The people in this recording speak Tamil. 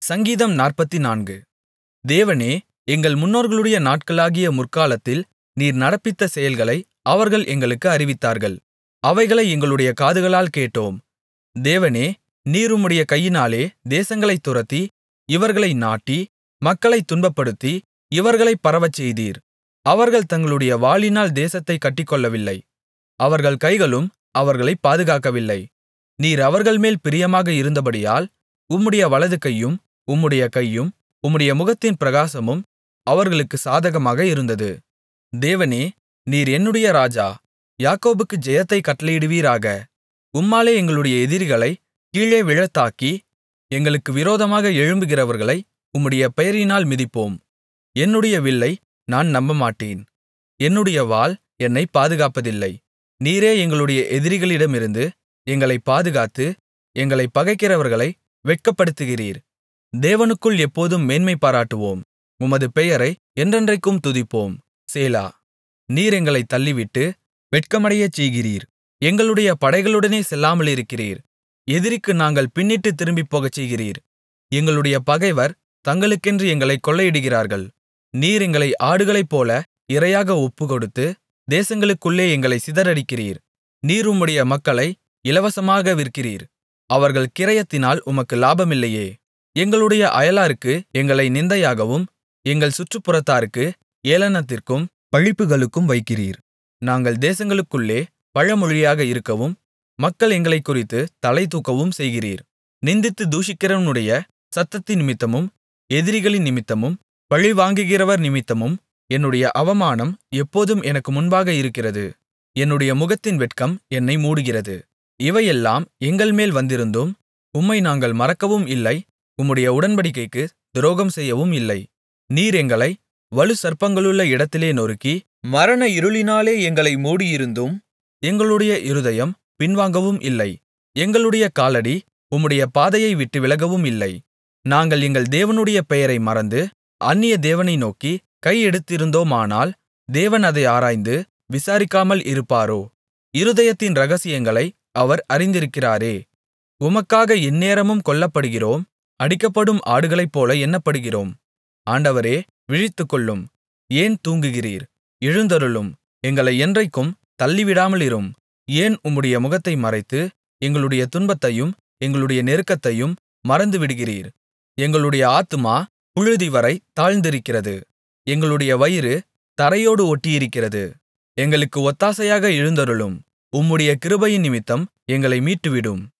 சங்கீதம் நாற்பத்துநான்கு தேவனே எங்கள் முன்னோர்களுடைய நாட்களாகிய முற்காலத்தில் நீர் நடப்பித்த செயல்களை அவர்கள் எங்களுக்கு அறிவித்தார்கள் அவைகளை எங்களுடைய காதுகளால் கேட்டோம் தேவனே நீர் உம்முடைய கையினாலே தேசங்களைத் துரத்தி இவர்களை நாட்டி மக்களைத் துன்பப்படுத்தி இவர்களைப் பரவச்செய்தீர் அவர்கள் தங்களுடைய வாளினால் தேசத்தைக் கட்டிக்கொள்ளவில்லை அவர்கள் கைகளும் அவர்களைப் பாதுகாக்கவில்லை நீர் அவர்கள்மேல் பிரியமாக இருந்தபடியால் உம்முடைய வலதுகையும் உம்முடைய கையும் உம்முடைய முகத்தின் பிரகாசமும் அவர்களுக்குச் சாதகமாக இருந்தது தேவனே நீர் என்னுடைய ராஜா யாக்கோபுக்கு ஜெயத்தைக் கட்டளையிடுவீராக உம்மாலே எங்களுடைய எதிரிகளைக் கீழே விழத்தாக்கி எங்களுக்கு விரோதமாக எழும்புகிறவர்களை உம்முடைய பெயரினால் மிதிப்போம் என்னுடைய வில்லை நான் நம்பமாட்டேன் என்னுடைய வாள் என்னைப் பாதுகாப்பதில்லை நீரே எங்களுடைய எதிரிகளிடமிருந்து எங்களைப் பாதுகாத்து எங்களைப் பகைக்கிறவர்களை வெட்கப்படுத்துகிறீர் தேவனுக்குள் எப்போதும் மேன்மை பாராட்டுவோம் உமது பெயரை என்றென்றைக்கும் துதிப்போம் சேலா நீர் எங்களைத் தள்ளிவிட்டு வெட்கமடையச் செய்கிறீர் எங்களுடைய படைகளுடனே செல்லாமலிருக்கிறீர் எதிரிக்கு நாங்கள் பின்னிட்டுத் திரும்பிப் போகச்செய்கிறீர் எங்களுடைய பகைவர் தங்களுக்கென்று எங்களைக் கொள்ளையிடுகிறார்கள் நீர் எங்களை ஆடுகளைப்போல இரையாக ஒப்புக்கொடுத்து தேசங்களுக்குள்ளே எங்களைச் சிதறடிக்கிறீர் நீர் உம்முடைய மக்களை இலவசமாக விற்கிறீர் அவர்கள் கிரயத்தினால் உமக்கு லாபமில்லையே எங்களுடைய அயலாருக்கு எங்களை நிந்தையாகவும் எங்கள் சுற்றுப்புறத்தாருக்கு ஏளனத்திற்கும் பழிப்புகளுக்கும் வைக்கிறீர் நாங்கள் தேசங்களுக்குள்ளே பழமொழியாக இருக்கவும் மக்கள் எங்களைக்குறித்து தலைதூக்கவும் செய்கிறீர் நிந்தித்துத் தூஷிக்கிறவனுடைய சத்தத்தின் நிமித்தமும் எதிரிகளின் நிமித்தமும் பழிவாங்குகிறவர் நிமித்தமும் என்னுடைய அவமானம் எப்போதும் எனக்கு முன்பாக இருக்கிறது என்னுடைய முகத்தின் வெட்கம் என்னை மூடுகிறது இவையெல்லாம் எங்கள்மேல் வந்திருந்தும் உம்மை நாங்கள் மறக்கவும் இல்லை உம்முடைய உடன்படிக்கைக்கு துரோகம் செய்யவும் இல்லை நீர் எங்களை வலுசர்ப்பங்களுள்ள இடத்திலே நொறுக்கி மரண இருளினாலே எங்களை மூடியிருந்தும் எங்களுடைய இருதயம் பின்வாங்கவும் இல்லை எங்களுடைய காலடி உம்முடைய பாதையை விட்டு விலகவும் இல்லை நாங்கள் எங்கள் தேவனுடைய பெயரை மறந்து அந்நிய தேவனை நோக்கி கை எடுத்திருந்தோமானால் தேவன் அதை ஆராய்ந்து விசாரிக்காமல் இருப்பாரோ இருதயத்தின் இரகசியங்களை அவர் அறிந்திருக்கிறாரே உமக்காக எந்நேரமும் கொல்லப்படுகிறோம் அடிக்கப்படும் ஆடுகளைப்போல எண்ணப்படுகிறோம் ஆண்டவரே விழித்துக்கொள்ளும் ஏன் தூங்குகிறீர் எழுந்தருளும் எங்களை என்றைக்கும் தள்ளிவிடாமலிரும் ஏன் உம்முடைய முகத்தை மறைத்து எங்களுடைய துன்பத்தையும் எங்களுடைய நெருக்கத்தையும் மறந்துவிடுகிறீர் எங்களுடைய ஆத்துமா புழுதிவரை தாழ்ந்திருக்கிறது எங்களுடைய வயிறு தரையோடு ஒட்டியிருக்கிறது எங்களுக்கு ஒத்தாசையாக எழுந்தருளும் உம்முடைய கிருபையின் நிமித்தம் எங்களை மீட்டுவிடும்